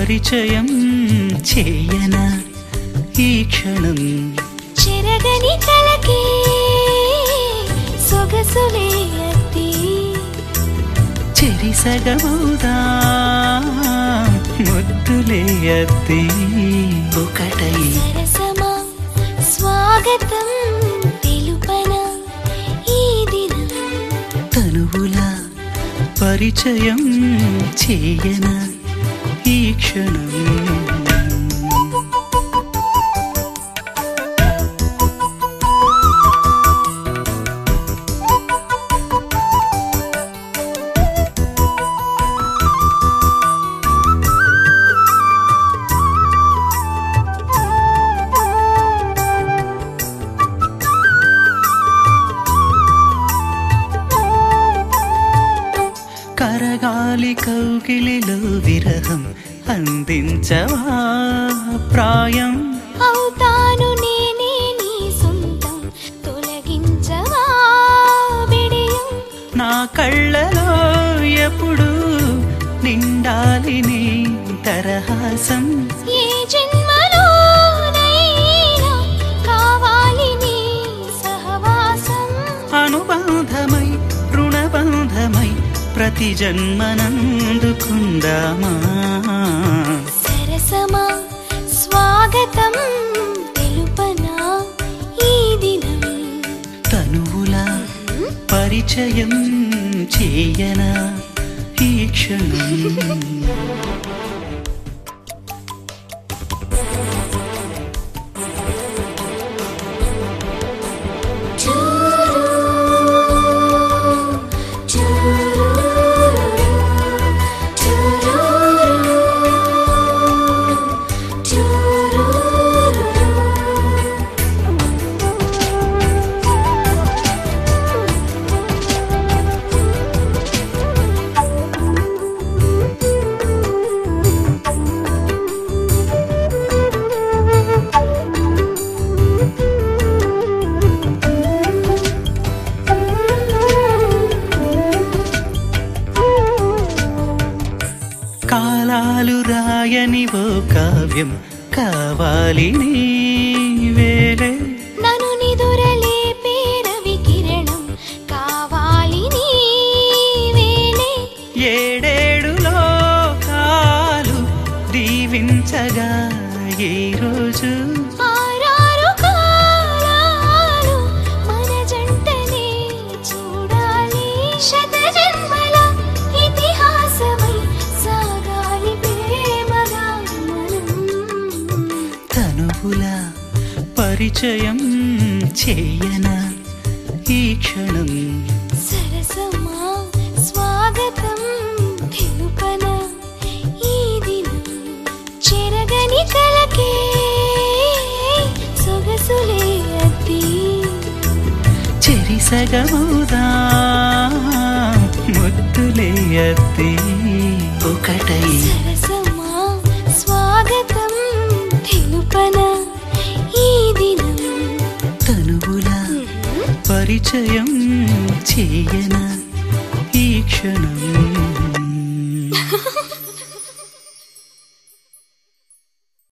పరిచయం చేయనా ఈ క్షణం చెరగని కలకి సొగసులే అతి చెరిసగమౌదా ముద్దులే అత్తి ఒకటై సరసమా స్వాగతం తెలుపన ఈ దినం తనువులా పరిచయం చేయనా ఈ క్షణం కరగాలి కౌగిలిలో విరహం అందించవా ప్రాయం అవుతాను నేనే నీ సొంతం తొలగించవా విడియం నా కళ్ళలో ఎప్పుడు నిండాలి నీ తరహాసం ఏ జన్మలోనైనా కావాలి నీ సహవాసం అనుబంధమై రుణబంధమై ప్రతి జన్మనందుకుందామా సరసమా స్వాగతం తెలుపనా ఈ దినం తనువులా పరిచయం చేయనా ఈ క్షణం కాలాలు రాయని ఓ కావ్యం కావాలి నీ వేలే నన్ను నిదురలే పేరవి కిరణం కావాలి నీ వేలే ఏడేడు లోకాలు దీవించగా ఈ రోజు ఆరారు కాలాలు మన జంటనే చూడాలి శత జన్మల ఇతిహాసమై సాగాలి ప్రేమగా మనం తనువులా పరిచయం చేయనా ఈ క్షణం సరసమా స్వాగతం తెలుపన ఈ దినం చెరగని కలకే సొగసులే అతి చెరిసగమౌదా ముద్దులే అత్తి ఒకటై సరసమా స్వాగతం తెలుపన ఈ దినం తనువులా పరిచయం చేయనా ఈ క్షణం